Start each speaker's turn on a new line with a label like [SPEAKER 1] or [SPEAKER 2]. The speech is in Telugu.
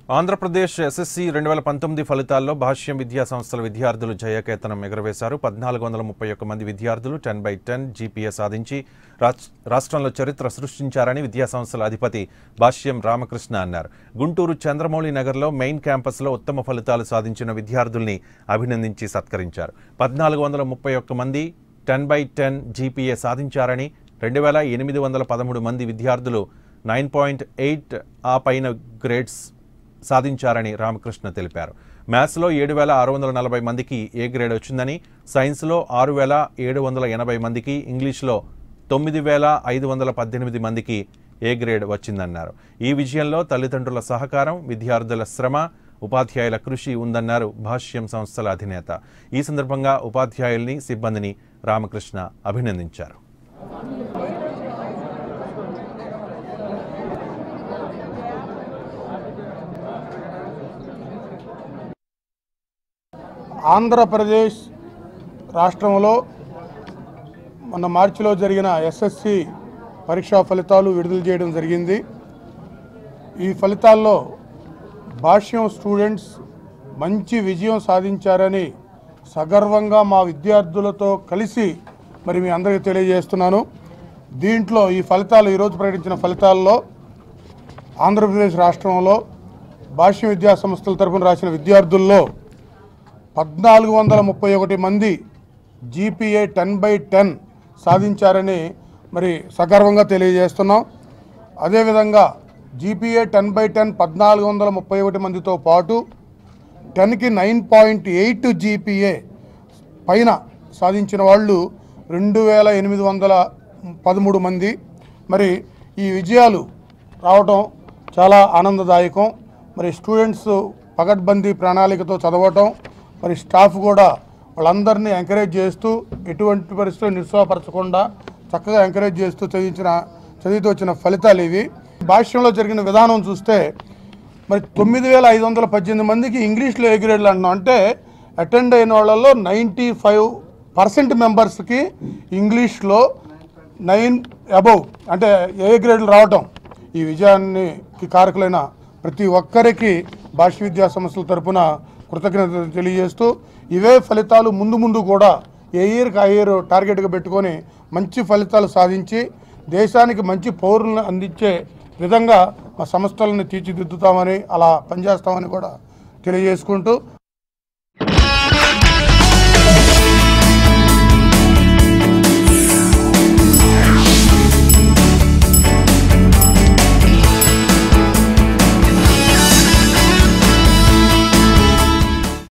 [SPEAKER 1] ఆంధ్రప్రదేశ్ ఎస్ఎస్సి రెండు వేల పంతొమ్మిది ఫలితాల్లో భాష్యం విద్యా సంస్థల విద్యార్థులు జయకేతనం ఎగురవేశారు పద్నాలుగు వందల ముప్పై ఒక్క మంది విద్యార్థులు టెన్ బై టెన్ జీపీఏ సాధించి రాజ్- రాష్ట్రంలో చరిత్ర సృష్టించారని విద్యా సంస్థల అధిపతి భాష్యం రామకృష్ణ అన్నారు గుంటూరు చంద్రమౌళి నగర్లో మెయిన్ క్యాంపస్లో ఉత్తమ ఫలితాలు సాధించిన విద్యార్థుల్ని అభినందించి సత్కరించారు పద్నాలుగు వందల ముప్పై ఒక్క మంది టెన్ బై టెన్ జీపీఏ సాధించారని రెండు వేల ఎనిమిది వందల పదమూడు మంది విద్యార్థులు నైన్ పాయింట్ ఎయిట్ ఆ పైన గ్రేడ్స్ సాధించారని రామకృష్ణ తెలిపారు మ్యాథ్స్లో ఏడు వేల ఆరు వందల నలభై మందికి ఏ గ్రేడ్ వచ్చిందని సైన్స్లో ఆరు వేల ఏడు వందల ఎనభై మందికి ఇంగ్లీష్లో తొమ్మిది వేల ఐదు వందల పద్దెనిమిది మందికి ఏ గ్రేడ్ వచ్చిందన్నారు ఈ విజయంలో తల్లిదండ్రుల సహకారం విద్యార్థుల శ్రమ ఉపాధ్యాయుల కృషి ఉందన్నారు భాష్యం సంస్థల అధినేత ఈ సందర్భంగా ఉపాధ్యాయుల్ని సిబ్బందిని రామకృష్ణ అభినందించారు
[SPEAKER 2] ఆంధ్రప్రదేశ్ రాష్ట్రంలో మొన్న మార్చిలో జరిగిన ఎస్ఎస్సి పరీక్షా ఫలితాలు విడుదల చేయడం జరిగింది ఈ ఫలితాల్లో భాష్యం స్టూడెంట్స్ మంచి విజయం సాధించారని సగర్వంగా మా విద్యార్థులతో కలిసి మరి మీ అందరికీ తెలియజేస్తున్నాను దీంట్లో ఈ ఫలితాలు ఈరోజు ప్రకటించిన ఫలితాల్లో ఆంధ్రప్రదేశ్ రాష్ట్రంలో భాష్య విద్యా సంస్థల తరపున రాసిన విద్యార్థుల్లో పద్నాలుగు వందల ముప్పై ఒకటి మంది జీపీఏ టెన్ బై టెన్ సాధించారని మరి సగర్వంగా తెలియజేస్తున్నాం అదేవిధంగా జీపీఏ టెన్ బై టెన్ పద్నాలుగు వందల ముప్పై ఒకటి మందితో పాటు టెన్కి నైన్ పాయింట్ ఎయిట్ జీపీఏ పైన సాధించిన వాళ్ళు రెండు వేల ఎనిమిది వందల పదమూడు మంది మరి ఈ విజయాలు రావటం చాలా ఆనందదాయకం మరి స్టూడెంట్స్ పగడ్బందీ ప్రణాళికతో చదవటం మరి స్టాఫ్ కూడా వాళ్ళందరినీ ఎంకరేజ్ చేస్తూ ఎటువంటి పరిస్థితులు నిరుత్సాహపరచకుండా చక్కగా ఎంకరేజ్ చేస్తూ చదివించిన చదివితూ వచ్చిన ఫలితాలు ఇవి భాష్యంలో జరిగిన విధానం చూస్తే మరి తొమ్మిది వేల ఐదు వందల పద్దెనిమిది మందికి ఇంగ్లీష్లో ఏ గ్రేడ్లు అంటున్నాం అంటే అటెండ్ అయిన వాళ్ళలో నైంటీ ఫైవ్ పర్సెంట్ మెంబర్స్కి ఇంగ్లీష్లో నైన్ అబౌవ్ అంటే ఏ గ్రేడ్లు రావటం ఈ విజయానికి కారకులైన ప్రతి ఒక్కరికి భాష విద్యా సంస్థల తరపున కృతజ్ఞతలు తెలియజేస్తూ ఇవే ఫలితాలు ముందు ముందు కూడా ఏ ఇయర్కి ఆ ఇయర్ టార్గెట్గా పెట్టుకొని మంచి ఫలితాలు సాధించి దేశానికి మంచి పౌరులను అందించే విధంగా మా సంస్థలను తీర్చిదిద్దుతామని అలా పనిచేస్తామని కూడా తెలియజేసుకుంటూ